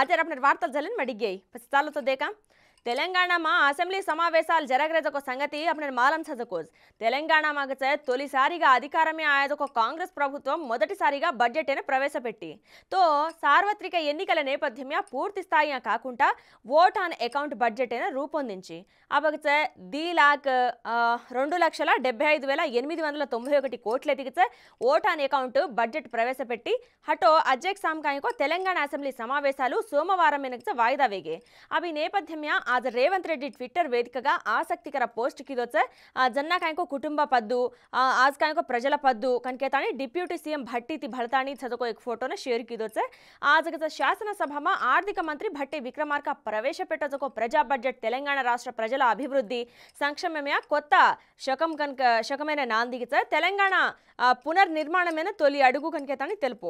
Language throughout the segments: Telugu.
हाजिर अपने वार्ता जलन मडिग गई बस चालो तो देखा తెలంగాణમાં అసెంబ్లీ సమావేశాలు జరగరేదొక సంగతి అప్పుడు మాలం చదువుకోజ్ తెలంగాణ మగచే తొలిసారిగా అధికారమే ఆయదొక కాంగ్రెస్ ప్రభుత్వం మొదటిసారిగా బడ్జెట్ అయినా ప్రవేశపెట్టి తో సార్వత్రిక ఎన్నికల నేపథ్యమే పూర్తి స్థాయి కాకుండా ఓట్ ఆన్ అకౌంట్ బడ్జెట్ అయినా రూపొందించి అబగచే ది లాక్ ఆ, రెండు లక్షల డెబ్బై ఐదు వేల ఎనిమిది వందల తొంభై ఒకటి కోట్లు ఎదిగితే ఓట్ ఆన్ అకౌంట్ బడ్జెట్ ప్రవేశపెట్టి హటో అధ్యక్ష సాంకాయకో తెలంగాణ అసెంబ్లీ సమావేశాలు సోమవారం వెనక వాయిదా వేగే అవి నేపథ్యమ్య ఆజ్ రేవంత్ రెడ్డి ట్విట్టర్ వేదికగా ఆసక్తికర పోస్ట్ కిదొచ్చ జన్నా కాయకో కుటుంబ పద్దు ఆ, ఆజ్ కాయకో ప్రజల పద్దు కనుకేతాని డిప్యూటీ సీఎం భట్ಟಿ భళతాని చదువుకో ఒక ఫోటోನ షేర్ ಕಿದೋಚೆ ಆಜಗದ ಶಾಸನಸಭಾಮ ಆರ್ಥಿಕ ಮಂತ್ರಿ ಭಟ್ಟಿ ವಿಕ್ರಮಾರ್ಕ ప్రవేశపెట్టజకో ప్రజా బడ్జెట్ తెలంగాణ రాష్ట్ర ప్రజల అభివృద్ధి సంక్షేమమే కొత్త శకం కనుక శకమైన నాందిగిత తెలంగాణ ఆ, పునర్నిర్మాణమైన తొలి అడుగు కనుకేతాని తెలుపు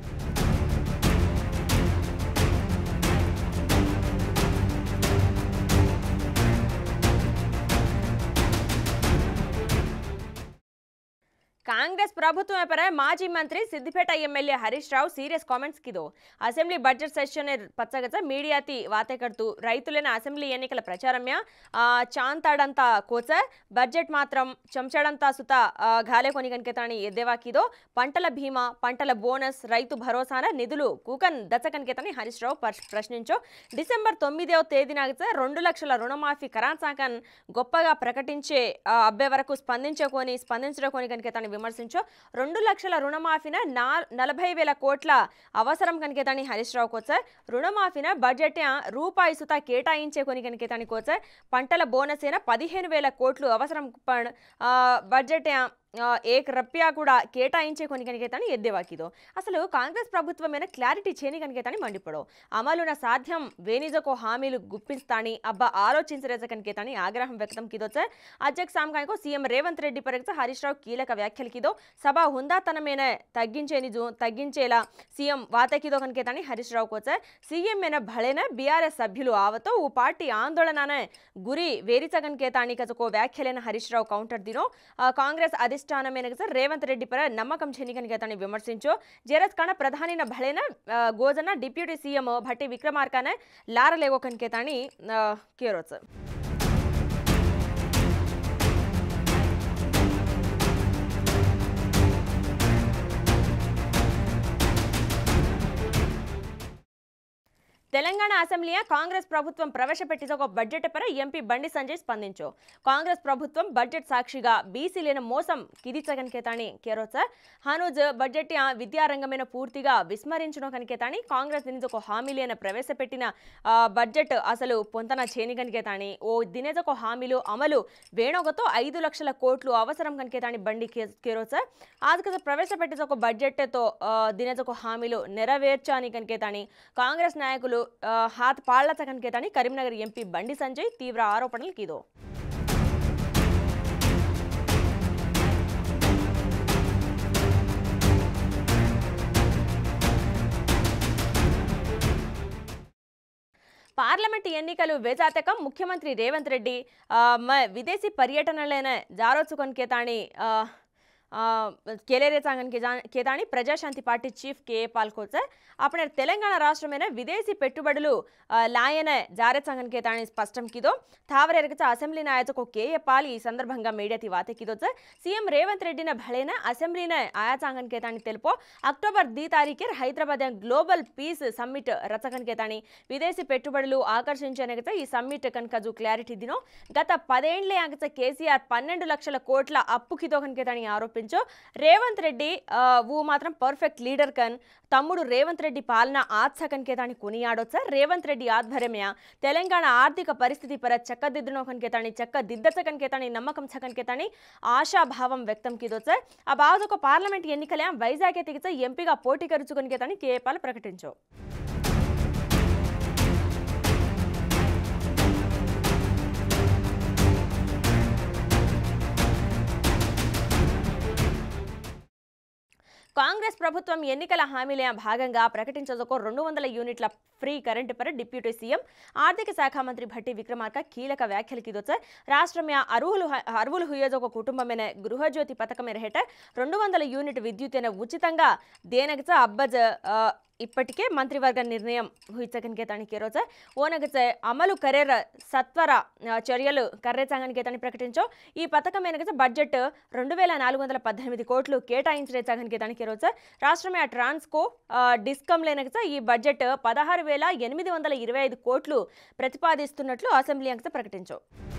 కాంగ్రెస్ ప్రభుత్వం పರ మాజీ మంత్రి Siddipet M L A Harish Rao serious comments ಕಿದು ಅಸೆಂಬ್ಲಿ ಬಜೆಟ್ ಸೆಷನ್ ಪಚ್ಚಗತ ಮೀಡಿಯಾತಿ ವಾತೆ ಕಡ್ತು రైతులైన అసెంబ్లీ ఎన్నికల ప్రచారమ్య ఆ, చాంతాడంత కోచ బడ్జెట్ మాత్రం చెంచాడంతా సుత ఆ, ఘాలే కొని కనికెతాని ఎద్దేవాకిదో పంటల బీమా పంటల బోనస్ రైతు భరోసాన నిధులు కూకన్ దచ్చ కనికెతని హరీష్ రావు పర్- ప్రశ్నించో డిసెంబర్ తొమ్మిదవ తేదీనాగితే రెండు లక్షల రుణమాఫీ కరాచాకన్ గొప్పగా ప్రకటించే ఆ, అబ్బే వరకు స్పందించకొని స్పందించకొని కనికెతాని విమర్శించో రెండు లక్షల రుణమాఫీన నా నలభై వేల కోట్ల అవసరం కనికేతాని హరీష్ రావు కోచ రుణమాఫీన బడ్జెట్ రూపాయి సుత కేటాయించే కొని కనికేతాని కోచ పంటల బోనస్ అయిన పదిహేను వేల కోట్లు అవసరం పణ్ ఆ, బడ్జెట్ ఆ, ఏక్ రప్యా కూడా కేటాయించే కొని కనికేతాని ఎద్దేవాకిదో అసలు కాంగ్రెస్ ప్రభుత్వమైన క్లారిటీ చేయని కనికేతాని మండిపడో అమలున సాధ్యం వేనిజకో హామీలు గుప్పిస్తాని అబ్బా ఆలోచించరేజ కనికేతాని ఆగ్రహం వ్యక్తం కిదొచ్చ అధ్యక్ష సాంకాయకో సీఎం రేవంత్ రెడ్డి పరీక్ష హరీష్ రావు కీలక వ్యాఖ్యలు కిదో సభ హుందాతనమైన తగ్గించేని జో తగ్గించేలా సీఎం వాతకిదో కనికేతాని హరీష్ రావు కోచ సీఎం ಮೇನ ಭಳೆನ ಬಿಆರ್ಎಸ್ ಸಭ್ಯುಲು ಆವತ್ತೋ ಉ ಪಾರ್ಟಿ ಆಂದೋಲನನ ಗುರಿ ವೇರಿಸಗನ್ಕೇತಾಣಿ ಕಜಕೋ ವ್ಯಾಖ್ಯಲೆನ ಹರೀಶ್ ರಾವ್ ಕೌಂಟರ್ ದಿನೋ ಆ, ಕಾಂಗ್ರೆಸ್ ಅಧಿಷ್ಠಾನ ಮೇನಗ ಸರ್ ರೇವಂತ್ రెడ్డి పర నమ్మకం చెనికనికేతాని విమర్శించో జరత్ కణ ప్రధానిన భళేన ఆ, గోజన డిప్యూటీ సీఎం భట్టి విక్రమార్కాన లారలేగో కనికేతాని కేరోచ్ తెలంగాణ అసెంబ్లీ కాంగ్రెస్ ప్రభుత్వం ప్రవేశపెట్టిన ఒక బడ్జెట్ పర ఎంపీ బండి సంజయ్ స్పందించు కాంగ్రెస్ ప్రభుత్వం బడ్జెట్ సాక్షిగా బీసీలైన మోసం కిదిచగనికేతాని కేరోచ హనుజ్ బడ్జెట్ ఆ విద్యారంగమైన పూర్తిగా విస్మరించడం కనికేతాని కాంగ్రెస్ దీనితో ఒక హామీలైన ప్రవేశపెట్టిన ఆ, బడ్జెట్ అసలు పొంతన చేనికనికేతాని ఓ దినేజొక హామీలు అమలు వేణొగతో ఐదు లక్షల కోట్లు అవసరం కనికేతాని బండి కే- కేరోచ ఆదికత ప్రవేశపెట్టిన ఒక బడ్జెట్తో దినేజొక హామీలు నెరవేర్చాని కనికేతాని కాంగ్రెస్ నాయకులు ఆ, హాత్ పాళ్లత కనికేతాని కరీంనగర్ ఎంపీ బండి సంజయ్ తీవ్ర ఆరోపణలు కీదో పార్లమెంట్ ఎన్నికలు వేజాతకం ముఖ్యమంత్రి రేవంత్ రెడ్డి ఆ, మ- విదేశీ పర్యటనలైన జారోచుకొని కేతాని ఆ, ఆ, కేలేరే చాంగన్ కేజా- కేతాని ప్రజాశాంతి పార్టీ చీఫ్ కే పాల్కోచ అప్పుడు తెలంగాణ రాష్ట్రమైన విదేశీ పెట్టుబడులు ఆ, లాయన జారే చాంగన్ కేతాని స్పష్టం కిదో తావరెరగచ అసెంబ్లీ నాయకు కేఏ పాల్ ఈ సందర్భంగా మీడియాతి వాతే కిదోచ సీఎం ರೇವಂತ್ ರೆಡ್ಡಿನ ಭಳೆನ ಅಸೆಂಬ್ಲಿನ ಆಯಾಚಾಂಗನ್ ಕೇತಾಣಿ ತೆಲುಪೋ ಅಕ್ಟೋಬರ್ ದಿ తారీఖు హైదరాబాద్ గ్లోబల్ పీస్ సమ్మిట్ రచకన్ కేతాని విదేశీ పెట్టుబడులు ఆకర్షించనగత ఈ సమ్మిట్ కనుక జు క్లారిటీ దినో గత పదేండ్లే అంగత కేసీఆర్ పన్నెండు లక్షల కోట్ల అప్పుకితో కనుకేతాని ఆరోపించో రేవంత్ రెడ్డి ఆ, ఊ మాత్రం పర్ఫెక్ట్ లీడర్ కన్ తమ్ముడు రేవంత్ రెడ్డి పాలన ఆత్సకన్ కేతాని కొనియాడొచ్చ రేవంత్ రెడ్డి ఆధ్వర్యమే తెలంగాణ ఆర్థిక పరిస్థితి పర చక్కదిద్దునో కనుకేతాని చక్క దిద్దచ కనుకేతాని నమ్మకం చకన్కేతాని ఆశాభావం వ్యక్తం కిదొచ్చ ఆ బావదొక పార్లమెంట్ ఎన్నికలే వైజాగ్ తెగిచ ఎంపీగా పోటీ కరుచుకొనికేతాని కేపాల్ ప్రకటించో కాంగ్రెస్ ప్రభుత్వం ఎన్నికల హామీల భాగంగా ప్రకటించదొక రెండు వందల యూనిట్ల ఫ్రీ కరెంటు పర డిప్యూటీ సీఎం ఆర్థిక శాఖ మంత్రి భట్టి విక్రమార్క కీలక వ్యాఖ్యలు కిదొచ్చ రాష్ట్రమే అరువులు అరువులు ಹುಯ್ಯೋದೊಕ ಕುಟುಂಬಮೇನೆ ಗೃಹಜ್ಯೋತಿ ಪಥಕಮೇರ ಹೆಟ రెండు వందల యూనిట్ విద్యుత్ ఉచితంగా దేనగచ అబ్బజ ఆ, ಇಪ್ಪಟ್ಟಿಗೆ ಮಂತ್ರಿವರ್ಗ ನಿರ್ಣಯ ಹುಯ್ಚಕನ್ಗೆ ತಾಣಿಕೆ ರೋಜ ఓనగచే అమలు కరేర్ సత్వర ఆ, చర్యలు కర్రేచాగానికి తని ప్రకటించో ఈ పథకం వెనక బడ్జెట్ రెండు వేల నాలుగు వందల పద్దెనిమిది కోట్లు కేటాయించడానికి తనకి రోజు రాష్ట్రమే ట్రాన్స్కో ఆ, డిస్కమ్ లేనక ఈ బడ్జెట్ పదహారు వేల ఎనిమిది వందల ఇరవై ఐదు కోట్లు ప్రతిపాదిస్తున్నట్లు అసెంబ్లీ అంగత ప్రకటించో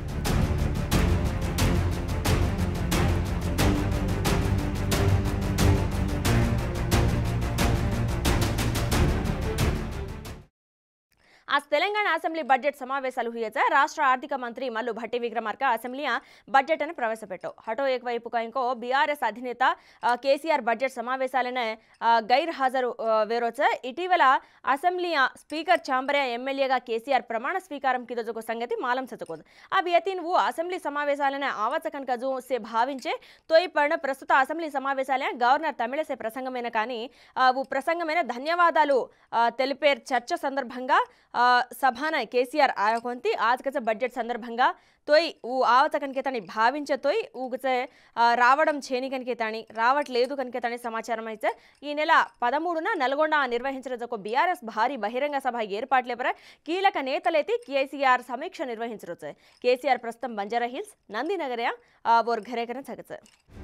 आज తెలంగాణ అసెంబ్లీ బడ్జెట్ సమావేశాలు ಹುಯ್ಯಜ ರಾಷ್ಟ್ರ ಆರ್ಥಿಕ ಮಂತ್ರಿ ಮಲ್ಲು ಭಟ್ಟಿ ವಿಕ್ರಮಾರ್ಕ ಅಸೆಂಬ್ಲಿಯ బడ్జెట్ అని ప్రవేశపెట్టావు హటో ఏకవైపుగా ఇంకో బీఆర్ఎస్ అధినేత ఆ, కేసీఆర్ బడ్జెట్ సమావేశాలనే ఆ, గైర్ హాజరు ఆ, వేరోచ ఇటీవల అసెంబ్లీ స్పీకర్ చాంబరే ఎమ్మెల్యేగా కేసీఆర్ ప్రమాణ స్వీకారం కిదొజకు సంగతి మాలం సతుకోదు ఆ వ్యతి నువ్వు అసెంబ్లీ సమావేశాలనే ఆవచకన్ కజు సే భావించే తోయి పడిన ప్రస్తుత అసెంబ్లీ సమావేశాలే గవర్నర్ తమిళసే ప్రసంగమైన కానీ ఆ, ఉ ప్రసంగమైన ధన్యవాదాలు ఆ, తెలిపే చర్చ సందర్భంగా ఆ, సభాన కేసీఆర్ ఆయోకొంతి ఆజకచ బడ్జెట్ సందర్భంగా తోయ్ ఊ ఆవత కనికేతాని భావించే తోయ్ ఊగచే ఆ, రావడం చేని కనికేతాని రావట్లేదు కనికేతాని సమాచారం అయితే ఈ నెల పదమూడున నల్గొండ నిర్వహించరొక బీఆర్ఎస్ భారీ బహిరంగ సభ ఏర్పాట్లేపర కీలక నేతలైతే కేసీఆర్ సమీక్ష నిర్వహించరొచ్చు కేసీఆర్ ప్రస్తుతం బంజారా హిల్స్ నందినగర ఓర్ ఘరేకన చగచ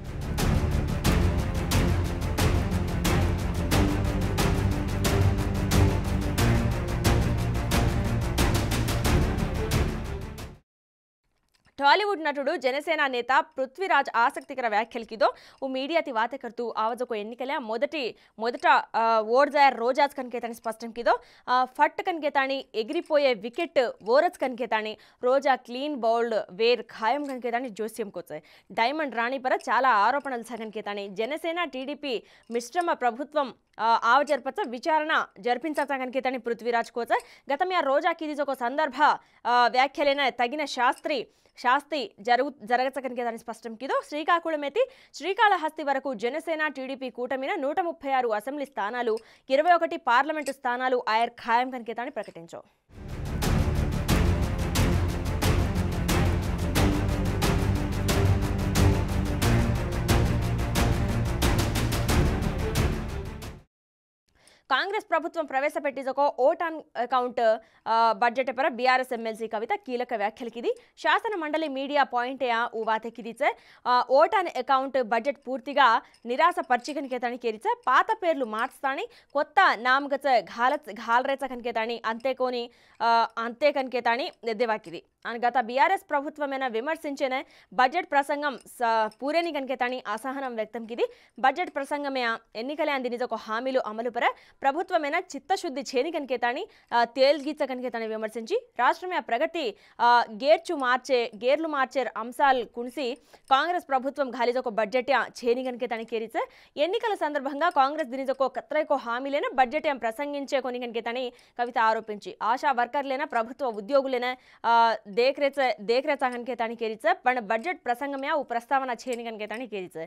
ಟಾಲಿವುಡ್ ನಟುಡು ಜನಸೇನಾ నేత పృథ్వీరాజ్ ఆసక్తికర వ్యాఖ్యలకిదో ఓ మీడియాతి వాతకర్తూ ఆవజకు ఎన్నికల మొదటి మొదట ఆ, ఓడ్జాయర్ రోజాజ్ కన్కేతాని స్పష్టం కిదో ఆ, ఫట్ కన్కేతాని ఎగిరిపోయే వికెట్ ఓరజ్ కన్కేతాని రోజా క్లీన్ బౌల్డ్ వేర్ ఖాయం కన్కేతాని జోస్యం కోచాయి డైమండ్ రాణి పర చాలా ఆరోపణలు సగన్కేతాని జనసేన టీడీపీ మిశ్రమ ప్రభుత్వం ఆ, ఆవ జరపచ్చ విచారణ జరిపించకన్కేతాని పృథ్వీరాజ్ కోచ గతం యా రోజాకి ఇది ఒక సందర్భ ఆ, వ్యాఖ్యలైన తగిన శాస్త్రి శాస్తి జరుగు జరగచకనికి దాని స్పష్టం కిదో శ్రీకాకుళం ఎత్తి శ్రీకాళహస్తి వరకు జనసేన టీడీపీ కూటమిన నూట ముప్పై ఆరు అసెంబ్లీ స్థానాలు ఇరవై ఒకటి పార్లమెంటు స్థానాలు ఆయర్ ఖాయం కనికేతాన్ని ప్రకటించావు కాంగ్రెస్ ప్రభుత్వం ప్రవేశపెట్టిజొక ఓట్ ఆన్ అకౌంట్ ఆ, బడ్జెట్ పర బీఆర్ఎస్ ఎమ్మెల్సీ కవిత కీలక వ్యాఖ్యలకిది శాసన మండలి మీడియా పాయింట్ ఊ వాతెకిదిచే ఓట్ ఆన్ అకౌంట్ బడ్జెట్ పూర్తిగా నిరాశ పరిచికనికేతాని కేరిచే పాత పేర్లు మార్చుతాని కొత్త నామగచ ఘాల ఘాలరేచ కనికేతాని అంతేకోని ఆ, అంతే కనికేతాని ఎద్దేవాకిది అని గత బీఆర్ఎస్ ప్రభుత్వమైన విమర్శించిన బడ్జెట్ ప్రసంగం స- పూరేని కనికేతాని అసహనం వ్యక్తం కిది బడ్జెట్ ప్రసంగమే ఎన్నికలే అందినిజ ఒక హామీలు అమలు పర ప్రభుత్వమైన చిత్తశుద్ధి చేని కనికేతాని తేల్గీచ కనికేతాని విమర్శించి రాష్ట్రమే ప్రగతి ఆ, గేర్చు మార్చే గేర్లు మార్చే అంశాలు కునిసి కాంగ్రెస్ ప్రభుత్వం ఘాలిజ ఒక బడ్జెట్ చేని కనికేతాని కేరిచే ఎన్నికల సందర్భంగా కాంగ్రెస్ దినిజ ఒక కత్రైకో హామీలైన బడ్జెట్ ప్రసంగించే కొని కనికేతాని కవిత ఆరోపించి ఆశా వర్కర్లైన ప్రభుత్వ ఉద్యోగులైన ఆ, దేఖ్రేచ దేఖ్రేచ కనికేతాని కేరిచే పణ బడ్జెట్ ప్రసంగమే ఉ ప్రస్తావన చేని కనికేతాని కేరిచే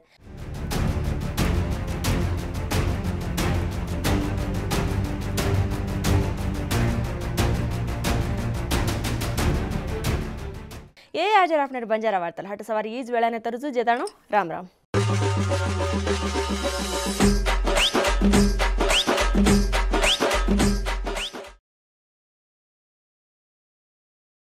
ఏ ಹಾಜರ್ ಆಫ್ನರ್ ಬಂಜಾರ ವಾರ್ತಲ್ ಹಟ ಸವಾರಿ ಈಜ್ ವೇಳಾನೆ ತರಜು ಜೆದಾಣು ರಾಮ್ ರಾಮ್